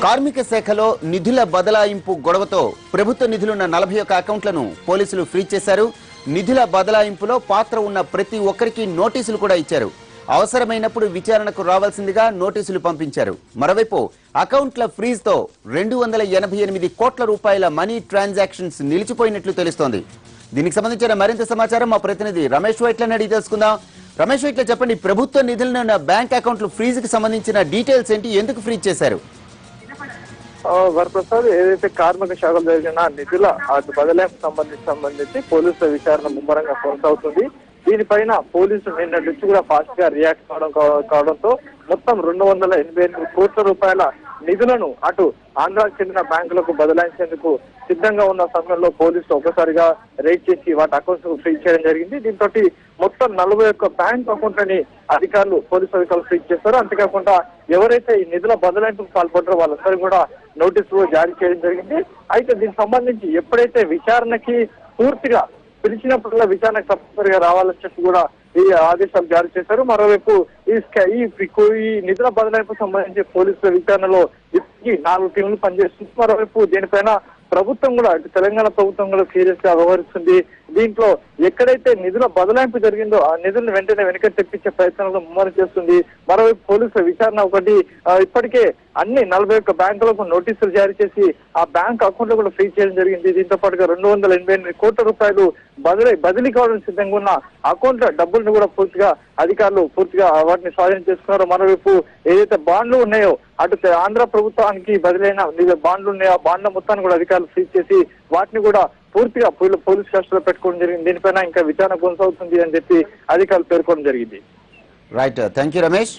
కార్మిక శాఖలో నిధుల బదలాయింపు గొడవతో ప్రభుత్వ నిధులున్న నలభై ఒక్క అకౌంట్లను పోలీసులు ఫ్రీజ్ చేశారు నిధుల బదలాయింపులో పాత్ర ఉన్న ప్రతి ఒక్కరికి నోటీసులు కూడా ఇచ్చారు అవసరమైనప్పుడు విచారణకు రావాల్సిందిగా నోటీసులు పంపించారు మరోవైపు అకౌంట్ల ఫ్రీజ్ తో రెండు వందల ఎనభై ఎనిమిది కోట్ల రూపాయల మనీ ట్రాన్సాక్షన్స్ నిలిచిపోయినట్లు తెలుస్తోంది దీనికి సంబంధించిన మరింత సమాచారం మా ప్రతినిధి రమేష్ వైట్లని అడిగి తెలుసుకుందాం రమేష్ వైట్ల చెప్పండి ప్రభుత్వ నిధులను ఉన్న బ్యాంక్ అకౌంట్లు ఫ్రీజ్ కి సంబంధించిన డీటెయిల్స్ ఏంటి ఎందుకు ఫ్రీజ్ చేశారు ఆ, వరప్రసాద్ ఏదైతే కార్మిక శాఖలో జరిగిన నిధుల అటు బదలాయింపు సంబంధించి సంబంధించి పోలీసుల విచారణ ముమ్మరంగా కొనసాగుతుంది దీనిపైన పోలీసులు నిన్న నుంచి కూడా ఫాస్ట్ గా రియాక్ట్ కావడం కావ- కావడంతో మొత్తం రెండు వందల ఎనభై ఎనిమిది కోట్ల రూపాయల నిధులను అటు ఆంధ్రాకు చెందిన బ్యాంకులకు బదలాయించేందుకు సిద్ధంగా ఉన్న సమయంలో పోలీసులు ఒకసారిగా రైడ్ చేసి వాటి అకౌంట్స్ ఫ్రీజ్ చేయడం జరిగింది దీంతో మొత్తం నలభై ఒక్క బ్యాంక్ అకౌంట్లని అధికారులు పోలీసు అధికారులు ఫ్రీజ్ చేస్తారు అంతేకాకుండా ఎవరైతే ఈ నిధుల బదలాయింపుకు పాల్పడ్డారో వాళ్ళందరూ కూడా నోటీసులు జారీ చేయడం జరిగింది అయితే దీనికి సంబంధించి ఎప్పుడైతే విచారణకి పూర్తిగా పిలిచినప్పుడల్లా విచారణకు తప్పనిసరిగా రావాలని చెప్పి కూడా ఈ ఆదేశాలు జారీ చేశారు మరోవైపు ఈ స్క- ఈ ఈ నిధుల బదలాయింపు సంబంధించి పోలీసుల విచారణలో ఇప్పటికీ నాలుగు టీంలు పనిచేస్తుంది మరోవైపు దీనిపైన ప్రభుత్వం కూడా ఇటు తెలంగాణ ప్రభుత్వం కూడా సీరియస్ గా వ్యవహరిస్తుంది దీంట్లో ఎక్కడైతే నిధుల బదలాయింపు జరిగిందో ఆ నిధులను వెంటనే వెనక తెప్పించే ప్రయత్నాలు ముమ్మరం చేస్తుంది మరోవైపు పోలీసుల విచారణ ఒకటి ఆ, ఇప్పటికే అన్ని నలభై ఒక్క బ్యాంకులకు నోటీసులు జారీ చేసి ఆ బ్యాంక్ అకౌంట్లు కూడా ఫ్రీ చేయడం జరిగింది దీంతో పాటుగా రెండు వందల ఎనభై ఎనిమిది కోట్ల రూపాయలు బదిలీ బదిలీ కావడం సిద్ధంగా ఉన్న అకౌంట్ల డబ్బులను కూడా పూర్తిగా అధికారులు పూర్తిగా వాటిని స్వాధీనం చేసుకున్నారు మరోవైపు ఏదైతే బాండ్లు ఉన్నాయో అటు తె- ఆంధ్ర ప్రభుత్వానికి బదిలైన నిజ బాండ్లు ఉన్నాయో ఆ బాండ్ల మొత్తాన్ని కూడా అధికారులు ఫ్రీజ్ చేసి వాటిని కూడా పూర్తిగా పోలీ- పోలీస్ కస్టడీలో పెట్టుకోవడం జరిగింది దీనిపైన ఇంకా విచారణ కొనసాగుతుంది అని చెప్పి అధికారులు పేర్కొనడం జరిగింది రైట్ థ్యాంక్ యూ రమేష్